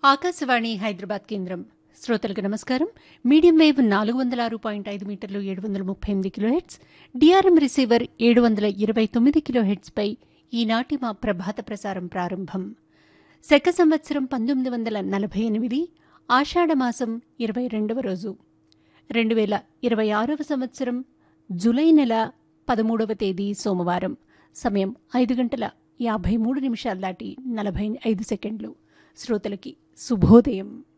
ఆకాశవాణి హైదరాబాద్ కేంద్రం శ్రోతలకు నమస్కారం మీడియం వేవ్ నాలుగు వందల ఆరు పాయింట్ ఐదు మీటర్లు ఏడు వందల ముప్పై ఎనిమిది కిలోహెట్స్ డిఆర్ఎం రిసీవర్ ఏడు వందల ఇరవై తొమ్మిది కిలోహెట్స్పై ఈనాటి మా ప్రభాత ప్రసారం ప్రారంభం శక సంవత్సరం పంతొమ్మిది వందల నలభై ఎనిమిది ఆషాఢమాసం ఇరవై రెండవ రోజు రెండు వేల ఇరవై ఆరవ సంవత్సరం జులై నెల పదమూడవ తేదీ సోమవారం సమయం ఐదు గంటల యాభై మూడు నిమిషాలు దాటి నలభై ఐదు సెకండ్లు శ్రోతలకి శుభోదయం